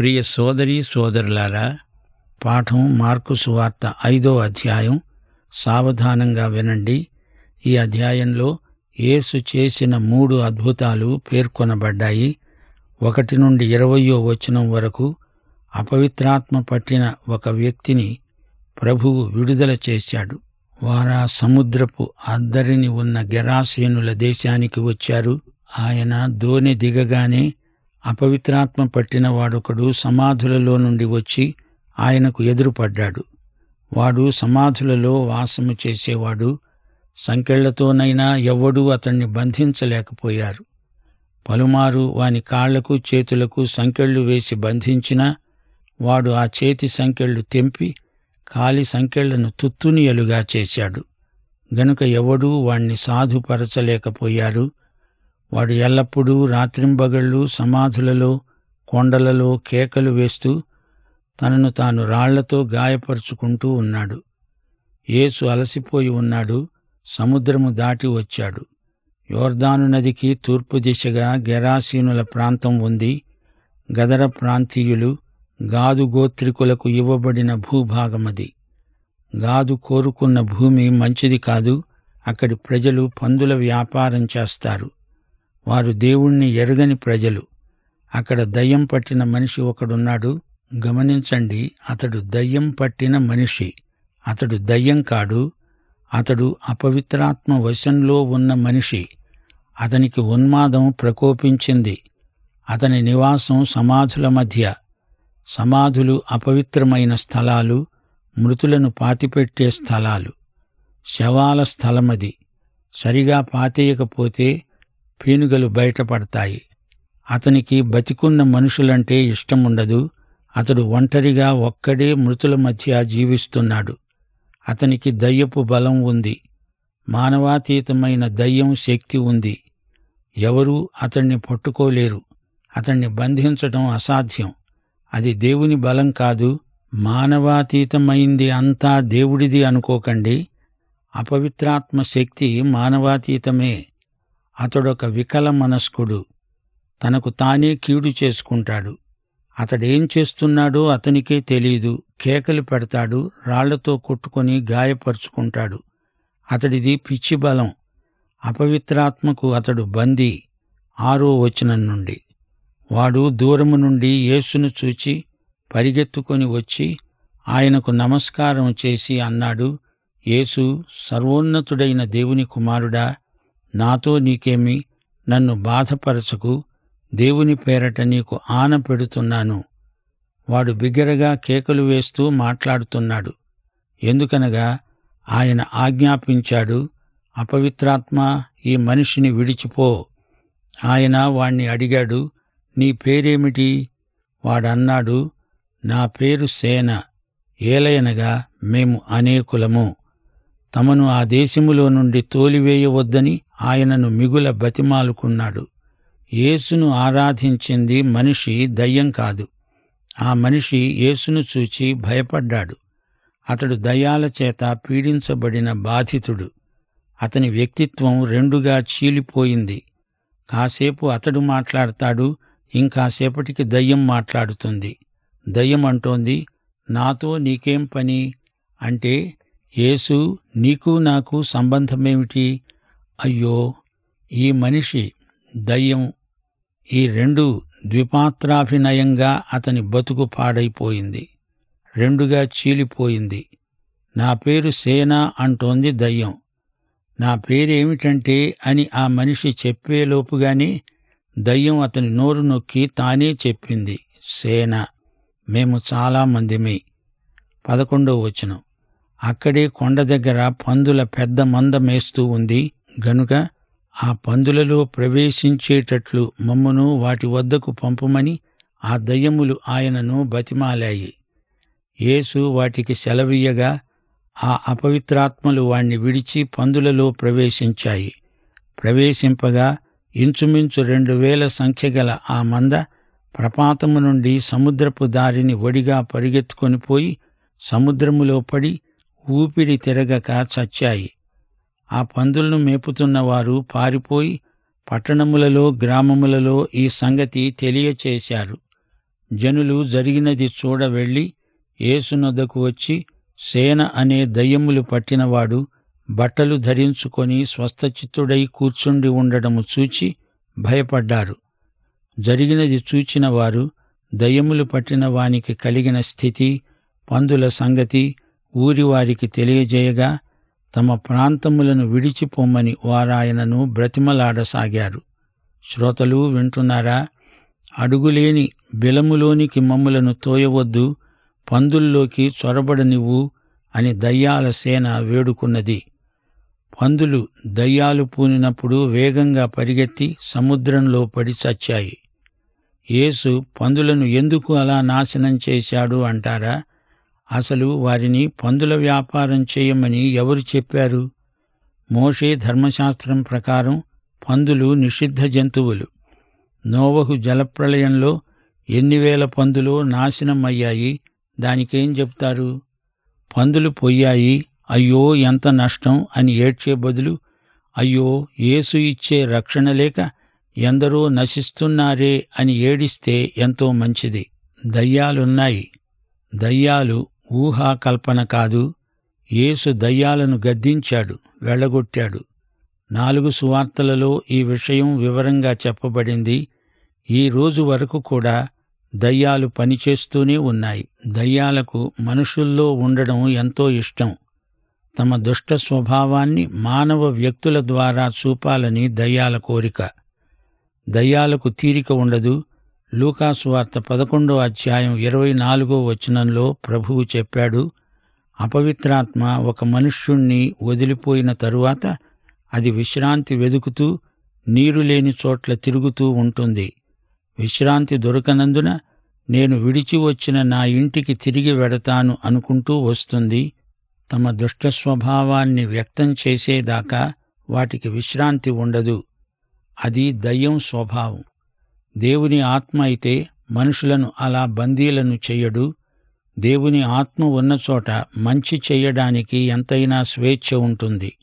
ప్రియ సోదరి సోదరులారా పాఠం మార్కు సువార్త ఐదో అధ్యాయం సావధానంగా వినండి ఈ అధ్యాయంలో యేసు చేసిన మూడు అద్భుతాలు పేర్కొనబడ్డాయి ఒకటి నుండి ఇరవయో వచనం వరకు అపవిత్రాత్మ పట్టిన ఒక వ్యక్తిని ప్రభువు విడుదల చేశాడు వారా సముద్రపు అద్దరిని ఉన్న గెరాసేనుల దేశానికి వచ్చారు ఆయన దోణి దిగగానే అపవిత్రాత్మ పట్టిన వాడొకడు సమాధులలో నుండి వచ్చి ఆయనకు ఎదురుపడ్డాడు వాడు సమాధులలో వాసము చేసేవాడు సంకెళ్లతోనైనా ఎవ్వడూ అతణ్ణి బంధించలేకపోయారు పలుమారు వాని కాళ్లకు చేతులకు సంకెళ్ళు వేసి బంధించినా వాడు ఆ చేతి సంకెళ్ళు తెంపి కాలి సంకెళ్లను తుత్తునియలుగా చేశాడు గనుక ఎవడూ వాణ్ణి సాధుపరచలేకపోయారు వాడు ఎల్లప్పుడూ రాత్రింబగళ్ళు సమాధులలో కొండలలో కేకలు వేస్తూ తనను తాను రాళ్లతో గాయపరుచుకుంటూ ఉన్నాడు యేసు అలసిపోయి ఉన్నాడు సముద్రము దాటి వచ్చాడు యోర్దాను నదికి తూర్పు దిశగా గెరాసీనుల ప్రాంతం ఉంది గదర ప్రాంతీయులు గాదు గోత్రికులకు ఇవ్వబడిన భూభాగమది గాదు కోరుకున్న భూమి మంచిది కాదు అక్కడి ప్రజలు పందుల వ్యాపారం చేస్తారు వారు దేవుణ్ణి ఎరగని ప్రజలు అక్కడ దయ్యం పట్టిన మనిషి ఒకడున్నాడు గమనించండి అతడు దయ్యం పట్టిన మనిషి అతడు దయ్యం కాడు అతడు అపవిత్రాత్మ వశంలో ఉన్న మనిషి అతనికి ఉన్మాదం ప్రకోపించింది అతని నివాసం సమాధుల మధ్య సమాధులు అపవిత్రమైన స్థలాలు మృతులను పాతిపెట్టే స్థలాలు శవాల స్థలమది సరిగా పాతేయకపోతే పీనుగలు బయటపడతాయి అతనికి బతికున్న మనుషులంటే ఇష్టముండదు అతడు ఒంటరిగా ఒక్కడే మృతుల మధ్య జీవిస్తున్నాడు అతనికి దయ్యపు బలం ఉంది మానవాతీతమైన దయ్యం శక్తి ఉంది ఎవరూ అతణ్ణి పట్టుకోలేరు అతణ్ణి బంధించటం అసాధ్యం అది దేవుని బలం కాదు మానవాతీతమైంది అంతా దేవుడిది అనుకోకండి అపవిత్రాత్మ శక్తి మానవాతీతమే అతడొక వికల మనస్కుడు తనకు తానే కీడు చేసుకుంటాడు అతడేం చేస్తున్నాడో అతనికే తెలీదు కేకలు పెడతాడు రాళ్లతో కొట్టుకొని గాయపరుచుకుంటాడు అతడిది పిచ్చి బలం అపవిత్రాత్మకు అతడు బందీ ఆరో వచనం నుండి వాడు దూరము నుండి యేసును చూచి పరిగెత్తుకొని వచ్చి ఆయనకు నమస్కారం చేసి అన్నాడు యేసు సర్వోన్నతుడైన దేవుని కుమారుడా నాతో నీకేమి నన్ను బాధపరచకు దేవుని పేరట నీకు ఆన పెడుతున్నాను వాడు బిగ్గరగా కేకలు వేస్తూ మాట్లాడుతున్నాడు ఎందుకనగా ఆయన ఆజ్ఞాపించాడు అపవిత్రాత్మ ఈ మనిషిని విడిచిపో ఆయన వాణ్ణి అడిగాడు నీ పేరేమిటి వాడన్నాడు నా పేరు సేన ఏలయనగా మేము అనేకులము తమను ఆ దేశములో నుండి తోలివేయవద్దని ఆయనను మిగుల బతిమాలుకున్నాడు యేసును ఆరాధించింది మనిషి దయ్యం కాదు ఆ మనిషి యేసును చూచి భయపడ్డాడు అతడు దయ్యాల చేత పీడించబడిన బాధితుడు అతని వ్యక్తిత్వం రెండుగా చీలిపోయింది కాసేపు అతడు మాట్లాడతాడు ఇంకాసేపటికి దయ్యం మాట్లాడుతుంది దయ్యం అంటోంది నాతో నీకేం పని అంటే యేసు నీకు నాకు సంబంధమేమిటి అయ్యో ఈ మనిషి దయ్యం ఈ రెండు ద్విపాత్రాభినయంగా అతని బతుకు పాడైపోయింది రెండుగా చీలిపోయింది నా పేరు సేన అంటోంది దయ్యం నా పేరేమిటంటే అని ఆ మనిషి చెప్పేలోపుగానే దయ్యం అతని నోరు నొక్కి తానే చెప్పింది సేన మేము చాలా మందిమి పదకొండో వచనం అక్కడే కొండ దగ్గర పందుల పెద్ద మంద మేస్తూ ఉంది గనుక ఆ పందులలో ప్రవేశించేటట్లు మమ్మను వాటి వద్దకు పంపమని ఆ దయ్యములు ఆయనను బతిమాలాయి యేసు వాటికి సెలవీయగా ఆ అపవిత్రాత్మలు వాణ్ణి విడిచి పందులలో ప్రవేశించాయి ప్రవేశింపగా ఇంచుమించు రెండు వేల సంఖ్యగల ఆ మంద ప్రపాతము నుండి సముద్రపు దారిని ఒడిగా పరిగెత్తుకొని పోయి సముద్రములో పడి ఊపిరి తిరగక చచ్చాయి ఆ పందులను మేపుతున్న వారు పారిపోయి పట్టణములలో గ్రామములలో ఈ సంగతి తెలియచేశారు జనులు జరిగినది చూడ వెళ్ళి యేసునొద్దకు వచ్చి సేన అనే దయ్యములు పట్టినవాడు బట్టలు ధరించుకొని స్వస్థచిత్తుడై కూర్చుండి ఉండడము చూచి భయపడ్డారు జరిగినది చూచిన వారు దయ్యములు పట్టిన వానికి కలిగిన స్థితి పందుల సంగతి ఊరివారికి తెలియజేయగా తమ ప్రాంతములను విడిచిపోమ్మని వారాయనను బ్రతిమలాడసాగారు శ్రోతలు వింటున్నారా అడుగులేని బిలములోనికి మమ్ములను తోయవద్దు పందుల్లోకి చొరబడనివ్వు అని దయ్యాల సేన వేడుకున్నది పందులు దయ్యాలు పూనినప్పుడు వేగంగా పరిగెత్తి సముద్రంలో పడి చచ్చాయి యేసు పందులను ఎందుకు అలా నాశనం చేశాడు అంటారా అసలు వారిని పందుల వ్యాపారం చేయమని ఎవరు చెప్పారు మోషే ధర్మశాస్త్రం ప్రకారం పందులు నిషిద్ధ జంతువులు నోవహు జలప్రళయంలో ఎన్ని వేల పందులు నాశనం అయ్యాయి దానికేం చెప్తారు పందులు పొయ్యాయి అయ్యో ఎంత నష్టం అని ఏడ్చే బదులు అయ్యో యేసు ఇచ్చే రక్షణ లేక ఎందరో నశిస్తున్నారే అని ఏడిస్తే ఎంతో మంచిది దయ్యాలున్నాయి దయ్యాలు ఊహాకల్పన కాదు యేసు దయ్యాలను గద్దించాడు వెళ్ళగొట్టాడు నాలుగు సువార్తలలో ఈ విషయం వివరంగా చెప్పబడింది ఈ రోజు వరకు కూడా దయ్యాలు పనిచేస్తూనే ఉన్నాయి దయ్యాలకు మనుషుల్లో ఉండడం ఎంతో ఇష్టం తమ దుష్ట స్వభావాన్ని మానవ వ్యక్తుల ద్వారా చూపాలని దయ్యాల కోరిక దయ్యాలకు తీరిక ఉండదు లూకాసు వార్త పదకొండో అధ్యాయం ఇరవై నాలుగో వచనంలో ప్రభువు చెప్పాడు అపవిత్రాత్మ ఒక మనుష్యుణ్ణి వదిలిపోయిన తరువాత అది విశ్రాంతి వెదుకుతూ నీరు లేని చోట్ల తిరుగుతూ ఉంటుంది విశ్రాంతి దొరకనందున నేను విడిచి వచ్చిన నా ఇంటికి తిరిగి వెడతాను అనుకుంటూ వస్తుంది తమ దుష్ట స్వభావాన్ని వ్యక్తం చేసేదాకా వాటికి విశ్రాంతి ఉండదు అది దయ్యం స్వభావం దేవుని ఆత్మ అయితే మనుషులను అలా బందీలను చెయ్యడు దేవుని ఆత్మ ఉన్న చోట మంచి చెయ్యడానికి ఎంతైనా స్వేచ్ఛ ఉంటుంది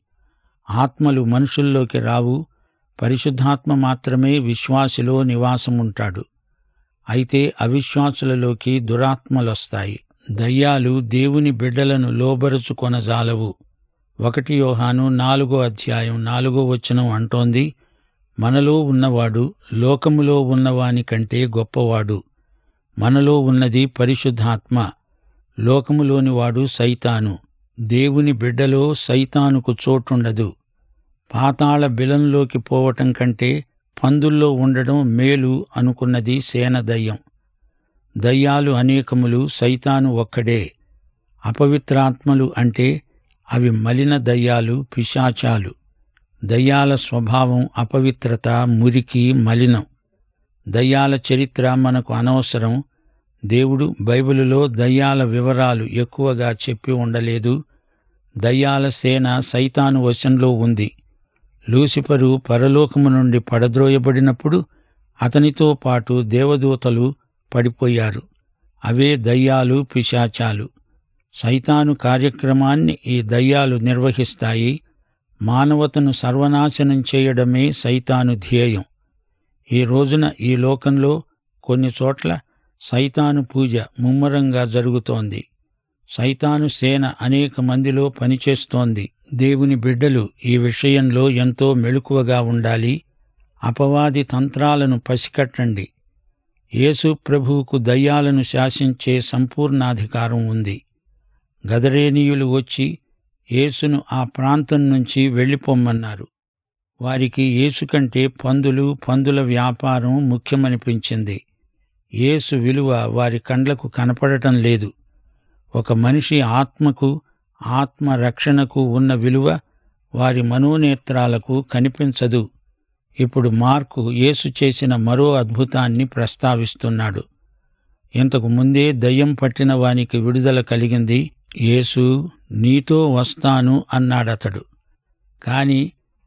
ఆత్మలు మనుషుల్లోకి రావు పరిశుద్ధాత్మ మాత్రమే విశ్వాసిలో నివాసముంటాడు అయితే అవిశ్వాసులలోకి దురాత్మలొస్తాయి దయ్యాలు దేవుని బిడ్డలను లోబరుచుకొనజాలవు ఒకటి యోహాను నాలుగో అధ్యాయం నాలుగో వచనం అంటోంది మనలో ఉన్నవాడు లోకములో ఉన్నవాని కంటే గొప్పవాడు మనలో ఉన్నది పరిశుద్ధాత్మ లోకములోని వాడు సైతాను దేవుని బిడ్డలో సైతానుకు చోటుండదు పాతాళ బిలంలోకి పోవటం కంటే పందుల్లో ఉండడం మేలు అనుకున్నది సేన దయ్యం దయ్యాలు అనేకములు సైతాను ఒక్కడే అపవిత్రాత్మలు అంటే అవి మలిన దయ్యాలు పిశాచాలు దయ్యాల స్వభావం అపవిత్రత మురికి మలినం దయ్యాల చరిత్ర మనకు అనవసరం దేవుడు బైబిలులో దయ్యాల వివరాలు ఎక్కువగా చెప్పి ఉండలేదు దయ్యాల సేన సైతాను వశంలో ఉంది లూసిఫరు పరలోకము నుండి పడద్రోయబడినప్పుడు అతనితో పాటు దేవదూతలు పడిపోయారు అవే దయ్యాలు పిశాచాలు సైతాను కార్యక్రమాన్ని ఈ దయ్యాలు నిర్వహిస్తాయి మానవతను సర్వనాశనం చేయడమే సైతాను ధ్యేయం ఈ రోజున ఈ లోకంలో కొన్ని చోట్ల సైతాను పూజ ముమ్మరంగా జరుగుతోంది సైతాను సేన అనేక మందిలో పనిచేస్తోంది దేవుని బిడ్డలు ఈ విషయంలో ఎంతో మెలకువగా ఉండాలి అపవాది తంత్రాలను పసికట్టండి యేసు ప్రభువుకు దయ్యాలను శాసించే సంపూర్ణాధికారం ఉంది గదరేనీయులు వచ్చి యేసును ఆ ప్రాంతం నుంచి వెళ్ళిపోమ్మన్నారు వారికి యేసు కంటే పందులు పందుల వ్యాపారం ముఖ్యమనిపించింది యేసు విలువ వారి కండ్లకు కనపడటం లేదు ఒక మనిషి ఆత్మకు ఆత్మ రక్షణకు ఉన్న విలువ వారి మనోనేత్రాలకు కనిపించదు ఇప్పుడు మార్కు యేసు చేసిన మరో అద్భుతాన్ని ప్రస్తావిస్తున్నాడు ఇంతకు ముందే దయ్యం పట్టిన వానికి విడుదల కలిగింది యేసు నీతో వస్తాను అన్నాడతడు కాని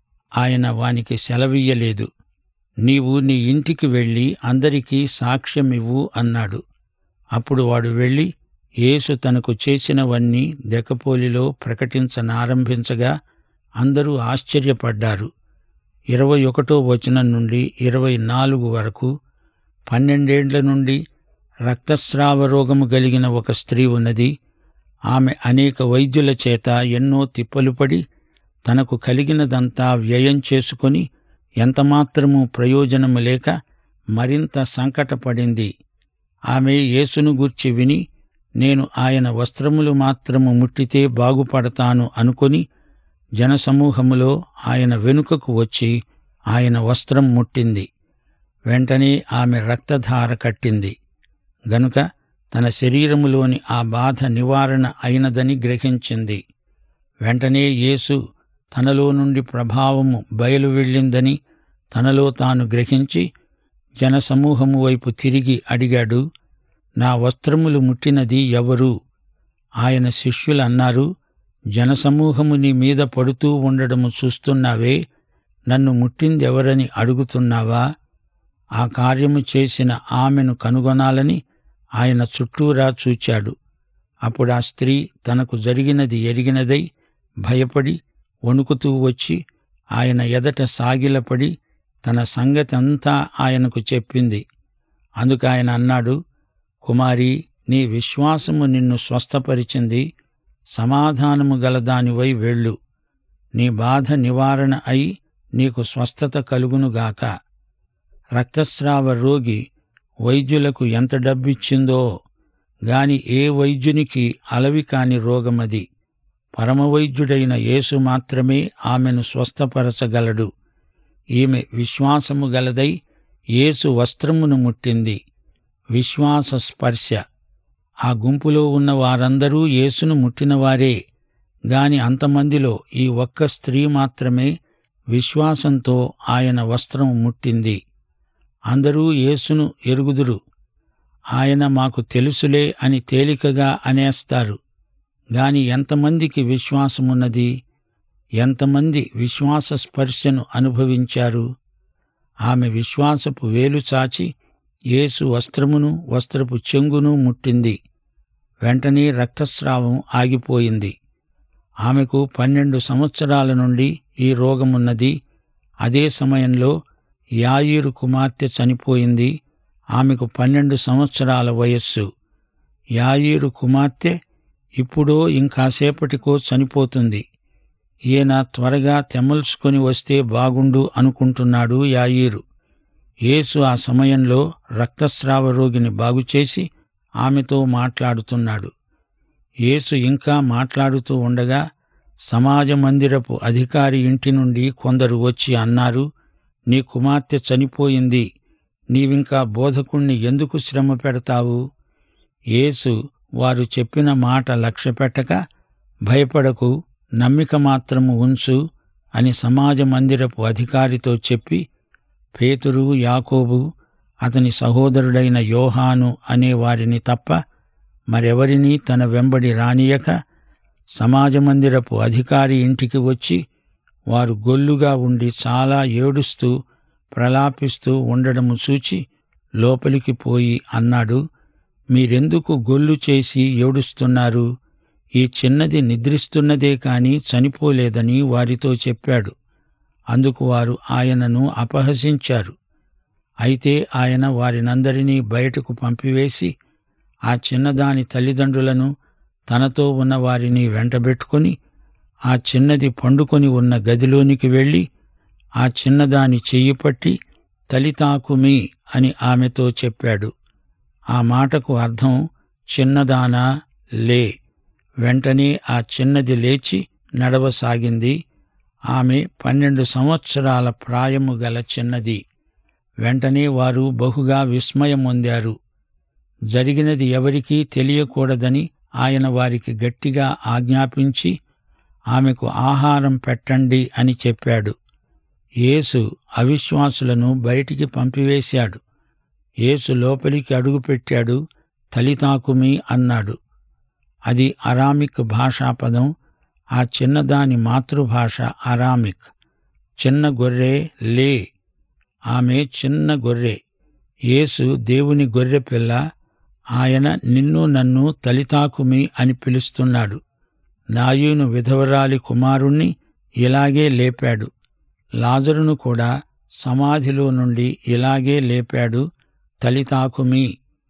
ఆయన వానికి సెలవియ్యలేదు నీవు నీ ఇంటికి వెళ్ళి అందరికీ సాక్ష్యమివ్వు అన్నాడు అప్పుడు వాడు వెళ్ళి యేసు తనకు చేసినవన్నీ దెకపోలిలో ప్రకటించనారంభించగా అందరూ ఆశ్చర్యపడ్డారు ఇరవై ఒకటో వచనం నుండి ఇరవై నాలుగు వరకు పన్నెండేండ్ల నుండి రక్తస్రావ రోగము కలిగిన ఒక స్త్రీ ఉన్నది ఆమె అనేక వైద్యుల చేత ఎన్నో తిప్పలు పడి తనకు కలిగినదంతా వ్యయం చేసుకొని ఎంతమాత్రము ప్రయోజనము లేక మరింత సంకటపడింది ఆమె యేసును గూర్చి విని నేను ఆయన వస్త్రములు మాత్రము ముట్టితే బాగుపడతాను అనుకొని జనసమూహములో ఆయన వెనుకకు వచ్చి ఆయన వస్త్రం ముట్టింది వెంటనే ఆమె రక్తధార కట్టింది గనుక తన శరీరములోని ఆ బాధ నివారణ అయినదని గ్రహించింది వెంటనే యేసు తనలో నుండి ప్రభావము బయలు వెళ్ళిందని తనలో తాను గ్రహించి జనసమూహము వైపు తిరిగి అడిగాడు నా వస్త్రములు ముట్టినది ఎవరు ఆయన శిష్యులు అన్నారు జనసమూహము నీ మీద పడుతూ ఉండడము చూస్తున్నావే నన్ను ముట్టిందెవరని అడుగుతున్నావా ఆ కార్యము చేసిన ఆమెను కనుగొనాలని ఆయన చుట్టూరా చూచాడు అప్పుడు ఆ స్త్రీ తనకు జరిగినది ఎరిగినదై భయపడి వణుకుతూ వచ్చి ఆయన ఎదట సాగిలపడి తన సంగతంతా ఆయనకు చెప్పింది అందుకు ఆయన అన్నాడు కుమారి నీ విశ్వాసము నిన్ను స్వస్థపరిచింది సమాధానము గలదానివై వెళ్ళు నీ బాధ నివారణ అయి నీకు స్వస్థత కలుగునుగాక రక్తస్రావ రోగి వైద్యులకు ఎంత డబ్బిచ్చిందో గాని ఏ వైద్యునికి అలవి కాని రోగమది పరమవైద్యుడైన యేసు మాత్రమే ఆమెను స్వస్థపరచగలడు ఈమె విశ్వాసము గలదై యేసు వస్త్రమును ముట్టింది విశ్వాస స్పర్శ ఆ గుంపులో ఉన్న వారందరూ యేసును ముట్టినవారే గాని అంతమందిలో ఈ ఒక్క స్త్రీ మాత్రమే విశ్వాసంతో ఆయన వస్త్రం ముట్టింది అందరూ యేసును ఎరుగుదురు ఆయన మాకు తెలుసులే అని తేలికగా అనేస్తారు గాని ఎంతమందికి విశ్వాసమున్నది ఎంతమంది విశ్వాస స్పర్శను అనుభవించారు ఆమె విశ్వాసపు వేలు చాచి యేసు వస్త్రమును వస్త్రపు చెంగును ముట్టింది వెంటనే రక్తస్రావం ఆగిపోయింది ఆమెకు పన్నెండు సంవత్సరాల నుండి ఈ రోగమున్నది అదే సమయంలో యాయీరు కుమార్తె చనిపోయింది ఆమెకు పన్నెండు సంవత్సరాల వయస్సు యాయీరు కుమార్తె ఇప్పుడో ఇంకాసేపటికో చనిపోతుంది ఈయన త్వరగా తెమల్చుకొని వస్తే బాగుండు అనుకుంటున్నాడు యాయీరు యేసు ఆ సమయంలో రక్తస్రావ రోగిని బాగుచేసి ఆమెతో మాట్లాడుతున్నాడు యేసు ఇంకా మాట్లాడుతూ ఉండగా సమాజ మందిరపు అధికారి ఇంటి నుండి కొందరు వచ్చి అన్నారు నీ కుమార్తె చనిపోయింది నీవింకా బోధకుణ్ణి ఎందుకు శ్రమ పెడతావు యేసు వారు చెప్పిన మాట లక్ష్యపెట్టక భయపడకు నమ్మిక మాత్రము ఉంచు అని సమాజ మందిరపు అధికారితో చెప్పి పేతురు యాకోబు అతని సహోదరుడైన యోహాను అనే వారిని తప్ప మరెవరినీ తన వెంబడి రానియక సమాజ మందిరపు అధికారి ఇంటికి వచ్చి వారు గొల్లుగా ఉండి చాలా ఏడుస్తూ ప్రలాపిస్తూ ఉండడము చూచి లోపలికి పోయి అన్నాడు మీరెందుకు గొల్లు చేసి ఏడుస్తున్నారు ఈ చిన్నది నిద్రిస్తున్నదే కాని చనిపోలేదని వారితో చెప్పాడు అందుకు వారు ఆయనను అపహసించారు అయితే ఆయన వారినందరినీ బయటకు పంపివేసి ఆ చిన్నదాని తల్లిదండ్రులను తనతో ఉన్న వారిని వెంటబెట్టుకుని ఆ చిన్నది పండుకొని ఉన్న గదిలోనికి వెళ్ళి ఆ చిన్నదాని చెయ్యి పట్టి తలితాకుమి అని ఆమెతో చెప్పాడు ఆ మాటకు అర్థం చిన్నదానా లే వెంటనే ఆ చిన్నది లేచి నడవసాగింది ఆమె పన్నెండు సంవత్సరాల ప్రాయము గల చిన్నది వెంటనే వారు బహుగా విస్మయం పొందారు జరిగినది ఎవరికీ తెలియకూడదని ఆయన వారికి గట్టిగా ఆజ్ఞాపించి ఆమెకు ఆహారం పెట్టండి అని చెప్పాడు యేసు అవిశ్వాసులను బయటికి పంపివేశాడు యేసు లోపలికి అడుగుపెట్టాడు తలితాకుమి అన్నాడు అది అరామిక్ భాషాపదం ఆ చిన్నదాని మాతృభాష అరామిక్ చిన్న గొర్రె లే ఆమె చిన్న గొర్రె యేసు దేవుని గొర్రె పిల్ల ఆయన నిన్ను నన్ను తలితాకుమి అని పిలుస్తున్నాడు నాయును విధవరాలి కుమారుణ్ణి ఇలాగే లేపాడు లాజరును కూడా సమాధిలో నుండి ఇలాగే లేపాడు తలితాకుమి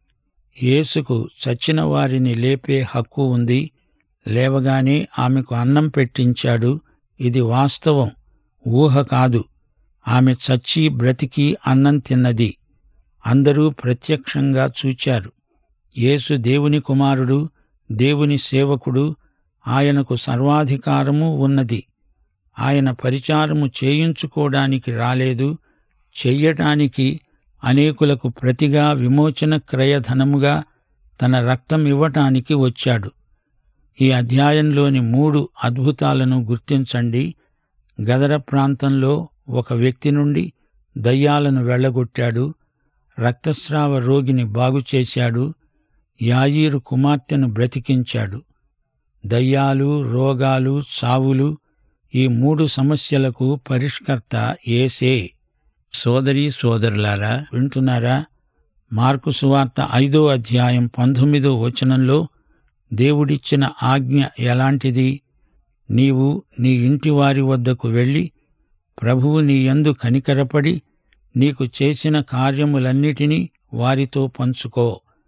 యేసుకు చచ్చిన వారిని లేపే హక్కు ఉంది లేవగానే ఆమెకు అన్నం పెట్టించాడు ఇది వాస్తవం ఊహ కాదు ఆమె చచ్చి బ్రతికి అన్నం తిన్నది అందరూ ప్రత్యక్షంగా చూచారు యేసు దేవుని కుమారుడు దేవుని సేవకుడు ఆయనకు సర్వాధికారము ఉన్నది ఆయన పరిచారము చేయించుకోవడానికి రాలేదు చెయ్యటానికి అనేకులకు ప్రతిగా విమోచన క్రయధనముగా తన రక్తం ఇవ్వటానికి వచ్చాడు ఈ అధ్యాయంలోని మూడు అద్భుతాలను గుర్తించండి గదర ప్రాంతంలో ఒక వ్యక్తి నుండి దయ్యాలను వెళ్ళగొట్టాడు రక్తస్రావ రోగిని బాగుచేశాడు యాయీరు కుమార్తెను బ్రతికించాడు దయ్యాలు రోగాలు చావులు ఈ మూడు సమస్యలకు పరిష్కర్త ఏసే సోదరి సోదరులారా వింటున్నారా మార్కు సువార్త ఐదో అధ్యాయం పంతొమ్మిదో వచనంలో దేవుడిచ్చిన ఆజ్ఞ ఎలాంటిది నీవు నీ ఇంటి వారి వద్దకు వెళ్ళి ప్రభువు నీ యందు కనికరపడి నీకు చేసిన కార్యములన్నిటినీ వారితో పంచుకో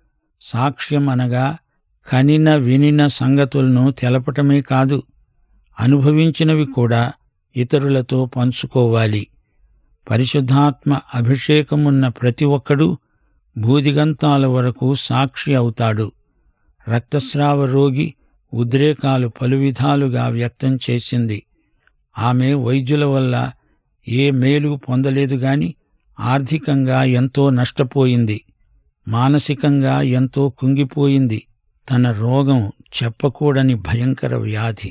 సాక్ష్యం అనగా కనిన వినిన సంగతులను తెలపటమే కాదు అనుభవించినవి కూడా ఇతరులతో పంచుకోవాలి పరిశుద్ధాత్మ అభిషేకమున్న ప్రతి ఒక్కడూ భూదిగంతాల వరకు సాక్షి అవుతాడు రక్తస్రావ రోగి ఉద్రేకాలు పలు విధాలుగా వ్యక్తం చేసింది ఆమె వైద్యుల వల్ల ఏ మేలు పొందలేదు గాని ఆర్థికంగా ఎంతో నష్టపోయింది మానసికంగా ఎంతో కుంగిపోయింది తన రోగం చెప్పకూడని భయంకర వ్యాధి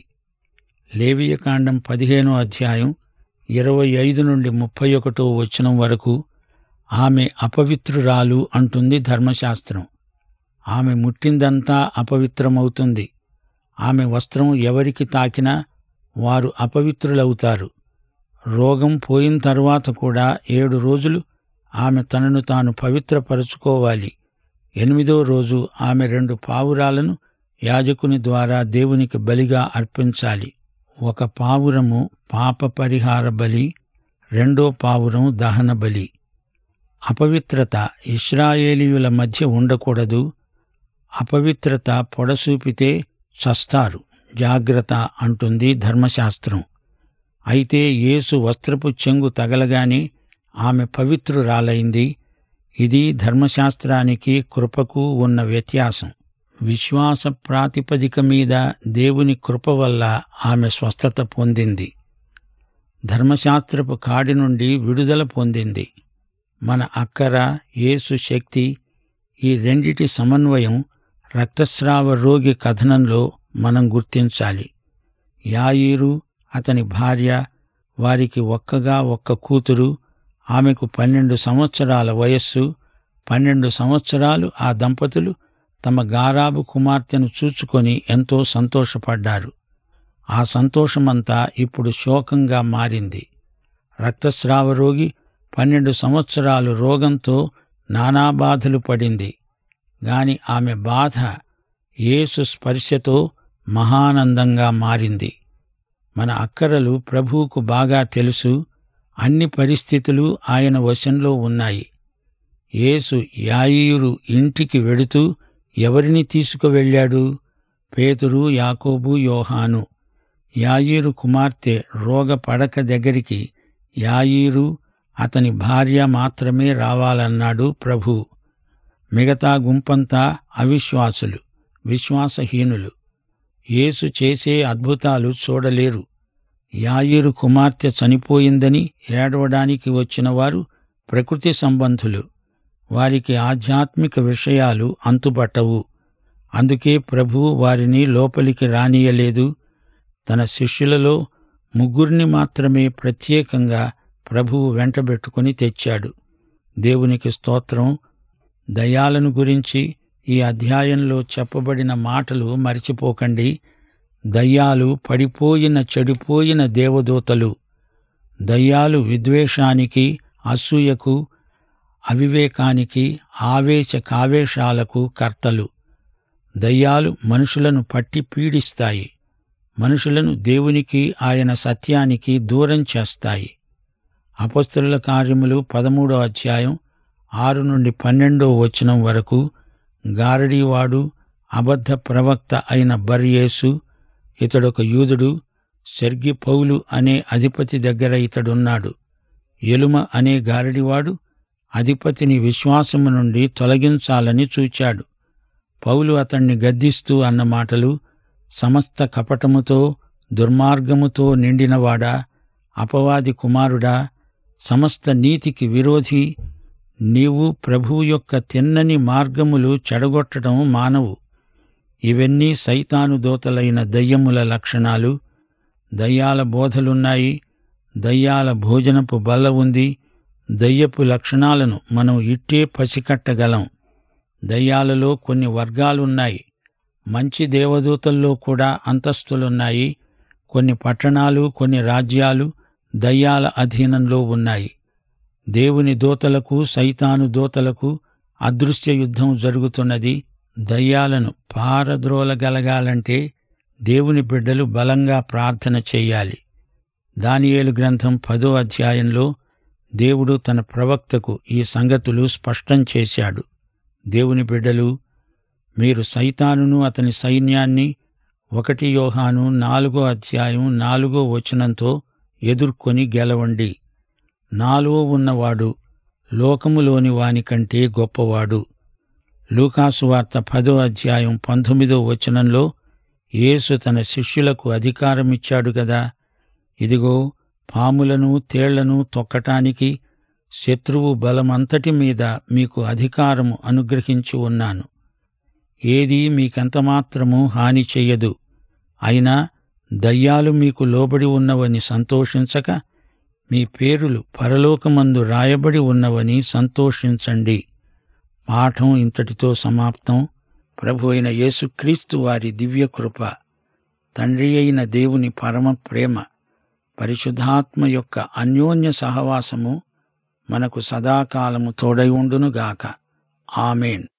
లేవియకాండం పదిహేనో అధ్యాయం ఇరవై ఐదు నుండి ముప్పై ఒకటో వచనం వరకు ఆమె అపవిత్రురాలు అంటుంది ధర్మశాస్త్రం ఆమె ముట్టిందంతా అపవిత్రమవుతుంది ఆమె వస్త్రం ఎవరికి తాకినా వారు అపవిత్రులవుతారు రోగం పోయిన తర్వాత కూడా ఏడు రోజులు ఆమె తనను తాను పవిత్రపరచుకోవాలి ఎనిమిదో రోజు ఆమె రెండు పావురాలను యాజకుని ద్వారా దేవునికి బలిగా అర్పించాలి ఒక పావురము పాప పరిహార బలి రెండో పావురం దహన బలి అపవిత్రత ఇస్రాయేలీయుల మధ్య ఉండకూడదు అపవిత్రత పొడసూపితే చస్తారు జాగ్రత్త అంటుంది ధర్మశాస్త్రం అయితే యేసు వస్త్రపు చెంగు తగలగానే ఆమె పవిత్రురాలైంది ఇది ధర్మశాస్త్రానికి కృపకు ఉన్న వ్యత్యాసం విశ్వాస ప్రాతిపదిక మీద దేవుని కృప వల్ల ఆమె స్వస్థత పొందింది ధర్మశాస్త్రపు కాడి నుండి విడుదల పొందింది మన అక్కర యేసు శక్తి ఈ రెండిటి సమన్వయం రక్తస్రావ రోగి కథనంలో మనం గుర్తించాలి యాయీరు అతని భార్య వారికి ఒక్కగా ఒక్క కూతురు ఆమెకు పన్నెండు సంవత్సరాల వయస్సు పన్నెండు సంవత్సరాలు ఆ దంపతులు తమ గారాబు కుమార్తెను చూచుకొని ఎంతో సంతోషపడ్డారు ఆ సంతోషమంతా ఇప్పుడు శోకంగా మారింది రక్తస్రావ రోగి పన్నెండు సంవత్సరాలు రోగంతో నానా బాధలు పడింది గాని ఆమె బాధ యేసు స్పర్శతో మహానందంగా మారింది మన అక్కరలు ప్రభువుకు బాగా తెలుసు అన్ని పరిస్థితులు ఆయన వశంలో ఉన్నాయి యేసు యాయీరు ఇంటికి వెడుతూ ఎవరిని తీసుకువెళ్ళాడు పేతురు యాకోబు యోహాను యాయీరు కుమార్తె రోగ పడక దగ్గరికి యాయీరు అతని భార్య మాత్రమే రావాలన్నాడు ప్రభు మిగతా గుంపంతా అవిశ్వాసులు విశ్వాసహీనులు యేసు చేసే అద్భుతాలు చూడలేరు యాయిరు కుమార్తె చనిపోయిందని ఏడవడానికి వచ్చిన వారు ప్రకృతి సంబంధులు వారికి ఆధ్యాత్మిక విషయాలు అంతుబట్టవు అందుకే ప్రభువు వారిని లోపలికి రానియలేదు తన శిష్యులలో ముగ్గురిని మాత్రమే ప్రత్యేకంగా ప్రభువు వెంటబెట్టుకుని తెచ్చాడు దేవునికి స్తోత్రం దయాలను గురించి ఈ అధ్యాయంలో చెప్పబడిన మాటలు మరిచిపోకండి దయ్యాలు పడిపోయిన చెడిపోయిన దేవదూతలు దయ్యాలు విద్వేషానికి అసూయకు అవివేకానికి ఆవేశ కావేశాలకు కర్తలు దయ్యాలు మనుషులను పట్టి పీడిస్తాయి మనుషులను దేవునికి ఆయన సత్యానికి దూరం చేస్తాయి అపస్తుల కార్యములు పదమూడో అధ్యాయం ఆరు నుండి పన్నెండో వచనం వరకు గారడీవాడు అబద్ధ ప్రవక్త అయిన బర్యేసు ఇతడొక యూదుడు సెర్గి పౌలు అనే అధిపతి దగ్గర ఇతడున్నాడు ఎలుమ అనే గారడివాడు అధిపతిని విశ్వాసము నుండి తొలగించాలని చూచాడు పౌలు అతణ్ణి గద్దిస్తూ అన్న మాటలు సమస్త కపటముతో దుర్మార్గముతో నిండినవాడా అపవాది కుమారుడా సమస్త నీతికి విరోధి నీవు ప్రభువు యొక్క తిన్నని మార్గములు చెడగొట్టడం మానవు ఇవన్నీ సైతాను దోతలైన దయ్యముల లక్షణాలు దయ్యాల బోధలున్నాయి దయ్యాల భోజనపు బల్ల ఉంది దయ్యపు లక్షణాలను మనం ఇట్టే పసికట్టగలం దయ్యాలలో కొన్ని వర్గాలున్నాయి మంచి దేవదూతల్లో కూడా అంతస్తులున్నాయి కొన్ని పట్టణాలు కొన్ని రాజ్యాలు దయ్యాల అధీనంలో ఉన్నాయి దేవుని దూతలకు సైతాను దూతలకు అదృశ్య యుద్ధం జరుగుతున్నది దయ్యాలను పారద్రోలగలగాలంటే దేవుని బిడ్డలు బలంగా ప్రార్థన చెయ్యాలి దానియేలు గ్రంథం పదో అధ్యాయంలో దేవుడు తన ప్రవక్తకు ఈ సంగతులు స్పష్టం చేశాడు దేవుని బిడ్డలు మీరు సైతానును అతని సైన్యాన్ని ఒకటి యోహాను నాలుగో అధ్యాయం నాలుగో వచనంతో ఎదుర్కొని గెలవండి నాలో ఉన్నవాడు లోకములోని వానికంటే గొప్పవాడు లూకాసు వార్త పదో అధ్యాయం పంతొమ్మిదో వచనంలో యేసు తన శిష్యులకు అధికారమిచ్చాడు గదా ఇదిగో పాములను తేళ్లను తొక్కటానికి శత్రువు బలమంతటి మీద మీకు అధికారము అనుగ్రహించి ఉన్నాను ఏదీ మీకెంతమాత్రమూ హాని చెయ్యదు అయినా దయ్యాలు మీకు లోబడి ఉన్నవని సంతోషించక మీ పేరులు పరలోకమందు రాయబడి ఉన్నవని సంతోషించండి పాఠం ఇంతటితో సమాప్తం ప్రభు అయిన యేసుక్రీస్తు వారి దివ్యకృప తండ్రి అయిన దేవుని పరమ ప్రేమ పరిశుద్ధాత్మ యొక్క అన్యోన్య సహవాసము మనకు సదాకాలము తోడై ఉండునుగాక ఆమెన్